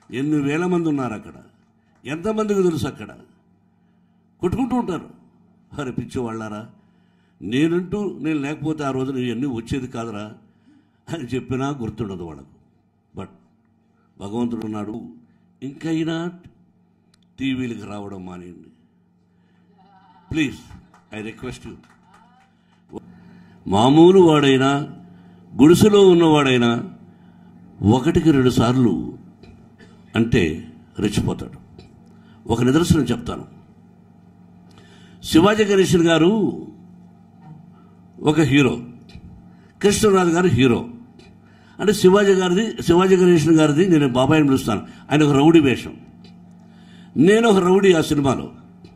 ఎన్ని వేల మంది ఉన్నారు అక్కడ ఎంతమందికి తెలుసు అక్కడ కొట్టుకుంటూ ఉంటారు అరే పిచ్చి వాళ్ళారా నేనంటూ నేను లేకపోతే ఆ రోజున ఇవన్నీ వచ్చేది కాదురా అని చెప్పినా గుర్తుండదు వాళ్ళకు బట్ భగవంతుడు ఉన్నాడు ఇంకైనా టీవీలకు రావడం మానేయండి ప్లీజ్ ఐ రిక్వెస్ట్ యూ మామూలు వాడైనా గుడిసెలో ఉన్నవాడైనా ఒకటికి రెండు సార్లు అంటే రెచ్చిపోతాడు ఒక నిదర్శనం చెప్తాను శివాజీ గణేశన్ గారు ఒక హీరో కృష్ణరాజు గారు హీరో అంటే శివాజీ గారిది శివాజీ గణేశన్ గారిది నేను బాబాయిని పిలుస్తాను ఆయన ఒక రౌడీ వేషం నేను ఒక రౌడీ ఆ సినిమాలో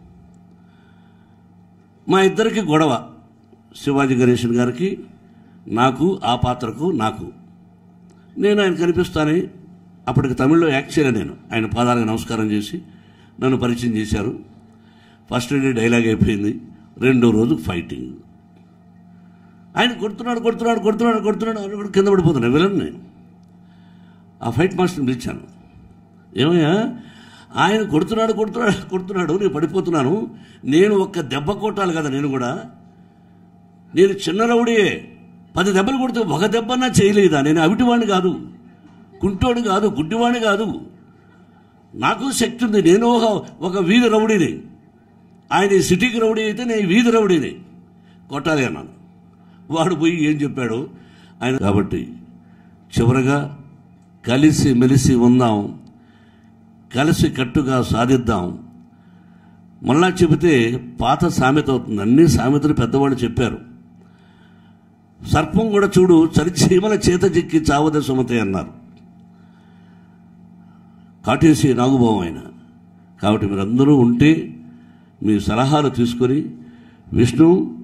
మా ఇద్దరికి గొడవ శివాజీ గణేశన్ గారికి నాకు ఆ పాత్రకు నాకు నేను ఆయన కనిపిస్తానని అప్పటికి తమిళ్లో యాక్ట్ చేయలే నేను ఆయన పాదాలకు నమస్కారం చేసి నన్ను పరిచయం చేశారు ఫస్ట్ డే డైలాగ్ అయిపోయింది రెండో రోజు ఫైటింగ్ ఆయన కొడుతున్నాడు కొడుతున్నాడు కొడుతున్నాడు కొడుతున్నాడు అని కూడా కింద పడిపోతున్నాడు విలన్ నేను ఆ ఫైట్ మాస్టర్ని పిలిచాను ఏమయ్యా ఆయన కొడుతున్నాడు కొడుతున్నాడు కొడుతున్నాడు నేను పడిపోతున్నాను నేను ఒక్క దెబ్బ కొట్టాలి కదా నేను కూడా నేను చిన్న రౌడియే పది దెబ్బలు కొడితే ఒక దెబ్బన్నా చేయలేదా నేను అవిటివాణ్ణి కాదు కుంటోడు కాదు గుడ్డివాణ్ణి కాదు నాకు శక్తి ఉంది నేను ఒక ఒక వీధి రౌడీని ఆయన ఈ సిటీకి రౌడీ అయితే నేను ఈ వీధి రౌడీని కొట్టాలి అన్నాను వాడు పోయి ఏం చెప్పాడు ఆయన కాబట్టి చివరగా కలిసి మెలిసి ఉందాం కలిసి కట్టుగా సాధిద్దాం మళ్ళా చెబితే పాత సామెత అవుతుంది అన్ని సామెతలు పెద్దవాళ్ళు చెప్పారు సర్పం కూడా చూడు చరిచీమల చేత చిక్కి చావద సుమతి అన్నారు కాటేసి నాగుభావం ఆయన కాబట్టి మీరందరూ ఉంటే మీ సలహాలు తీసుకొని విష్ణు